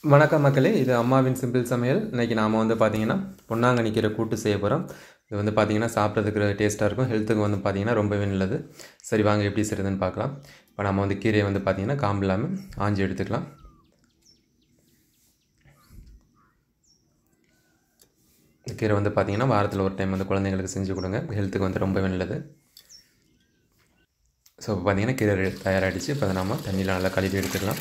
வணக்கம் மக்களே இது அம்மாவின் சிம்பிள் சமையல் இன்றைக்கி நாம் வந்து பார்த்திங்கன்னா பொன்னாங்கண்ணி கீரை கூட்டு செய்ய போகிறோம் இது வந்து பார்த்திங்கன்னா சாப்பிட்றதுக்கு டேஸ்ட்டாக இருக்கும் ஹெல்த்துக்கு வந்து பார்த்திங்கன்னா ரொம்பவே நல்லது சரி வாங்க எப்படி செய்கிறதுன்னு பார்க்கலாம் இப்போ நம்ம வந்து கீரையை வந்து பார்த்திங்கன்னா காம்பு இல்லாமல் ஆஞ்சி எடுத்துக்கலாம் இந்த கீரை வந்து பார்த்திங்கன்னா வாரத்தில் ஒரு டைம் வந்து குழந்தைங்களுக்கு செஞ்சு கொடுங்க ஹெல்த்துக்கு வந்து ரொம்பவே நல்லது ஸோ இப்போ பார்த்திங்கன்னா கீரை தயாராகிடுச்சு இப்போ அதை நம்ம தண்ணியில் நல்லா கழுவி எடுத்துக்கலாம்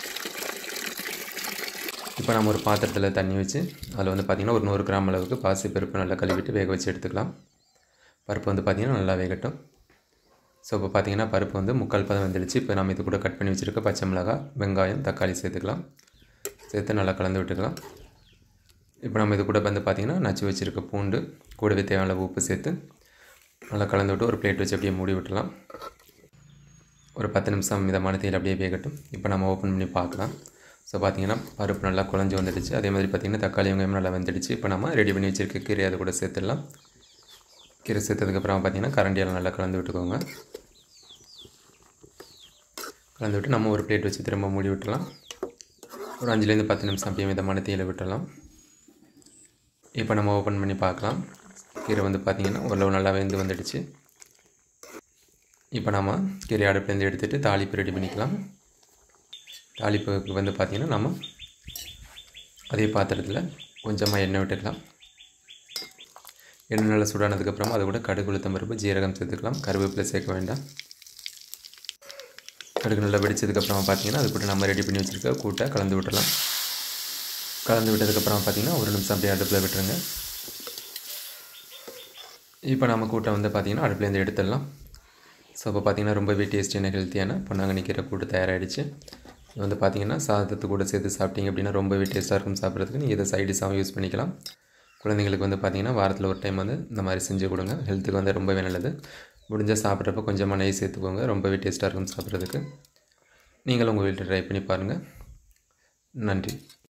இப்போ நம்ம ஒரு பாத்திரத்தில் தண்ணி வச்சு அதில் வந்து பார்த்திங்கன்னா ஒரு நூறு கிராம் அளவுக்கு பாசி பருப்பு நல்லா கழுவிட்டு வேக வச்சு எடுத்துக்கலாம் பருப்பு வந்து பார்த்திங்கன்னா நல்லா வேகட்டும் ஸோ இப்போ பார்த்திங்கன்னா பருப்பு வந்து முக்கால் பதம் வந்துடுச்சு இப்போ நம்ம இது கூட கட் பண்ணி வச்சுருக்க பச்சை மிளகாய் வெங்காயம் தக்காளி சேர்த்துக்கலாம் சேர்த்து நல்லா கலந்து விட்டுக்கலாம் இப்போ நம்ம இது கூட வந்து பார்த்திங்கன்னா நச்சு வச்சுருக்க பூண்டு கூடவே தேவையான அளவு உப்பு சேர்த்து நல்லா கலந்து விட்டு ஒரு பிளேட் வச்சு அப்படியே மூடி விட்டுலாம் ஒரு பத்து நிமிஷம் மிதமான தீயில் அப்படியே வேகட்டும் இப்போ நம்ம ஓப்பன் பண்ணி பார்க்கலாம் ஸோ பார்த்திங்கன்னா பருப்பு நல்லா குழஞ்சி வந்துடுச்சு அதே மாதிரி பார்த்திங்கன்னா தக்காளி வெங்காயம் நல்லா வந்துடுச்சு இப்போ நம்ம ரெடி பண்ணி வச்சுருக்க கீரை அது கூட சேர்த்துடலாம் கீரை சேர்த்ததுக்கப்புறம் பார்த்திங்கன்னா கரண்டியால் நல்லா கலந்து விட்டுக்கோங்க கலந்து விட்டு நம்ம ஒரு பிளேட் வச்சு திரும்ப மூடி விட்டுலாம் ஒரு அஞ்சுலேருந்து பத்து நிமிஷம் அப்படியே மிதமான தீயில் விட்டுடலாம் இப்போ நம்ம ஓப்பன் பண்ணி பார்க்கலாம் கீரை வந்து பார்த்திங்கன்னா ஓரளவு நல்லா வெந்து வந்துடுச்சு இப்போ நம்ம கீரை அடுப்புலேருந்து எடுத்துகிட்டு தாளிப்பு ரெடி பண்ணிக்கலாம் தாளிப்புக்கு வந்து பார்த்திங்கன்னா நம்ம அதே பாத்திரத்தில் கொஞ்சமாக எண்ணெய் விட்டுக்கலாம் எண்ணெய் நல்லா சூடானதுக்கப்புறம் அது கூட கடுகு உளுத்தம் பருப்பு ஜீரகம் சேர்த்துக்கலாம் கருவேப்பிலை சேர்க்க வேண்டாம் கடுகு நல்லா வெடிச்சதுக்கப்புறமா பார்த்திங்கன்னா அது கூட நம்ம ரெடி பண்ணி வச்சுருக்க கூட்டை கலந்து விட்டுடலாம் கலந்து விட்டதுக்கப்புறம் பார்த்திங்கன்னா ஒரு நிமிஷம் அப்படியே அடுப்பில் விட்டுருங்க இப்போ நம்ம கூட்டை வந்து பார்த்திங்கன்னா அடுப்புலேருந்து எடுத்துடலாம் ஸோ இப்போ பார்த்திங்கன்னா ரொம்பவே டேஸ்டியான ஹெல்த்தியான பொன்னாங்கண்ணி கீரை கூட்டு தயாராகிடுச்சு இது வந்து பார்த்திங்கன்னா சாதத்து கூட சேர்த்து சாப்பிட்டீங்க அப்படின்னா ரொம்பவே டேஸ்ட்டாக இருக்கும் சாப்பிட்றதுக்கு நீங்கள் இதை சைடிஷாகவும் யூஸ் பண்ணிக்கலாம் குழந்தைங்களுக்கு வந்து பார்த்திங்கன்னா வாரத்தில் ஒரு டைம் வந்து இந்த மாதிரி செஞ்சு கொடுங்க ஹெல்த்துக்கு வந்து ரொம்பவே நல்லது முடிஞ்சால் சாப்பிட்றப்ப கொஞ்சமாக நெய் சேர்த்துக்கோங்க ரொம்பவே டேஸ்ட்டாக இருக்கும் சாப்பிட்றதுக்கு நீங்களும் உங்கள் வீட்டில் ட்ரை பண்ணி பாருங்கள் நன்றி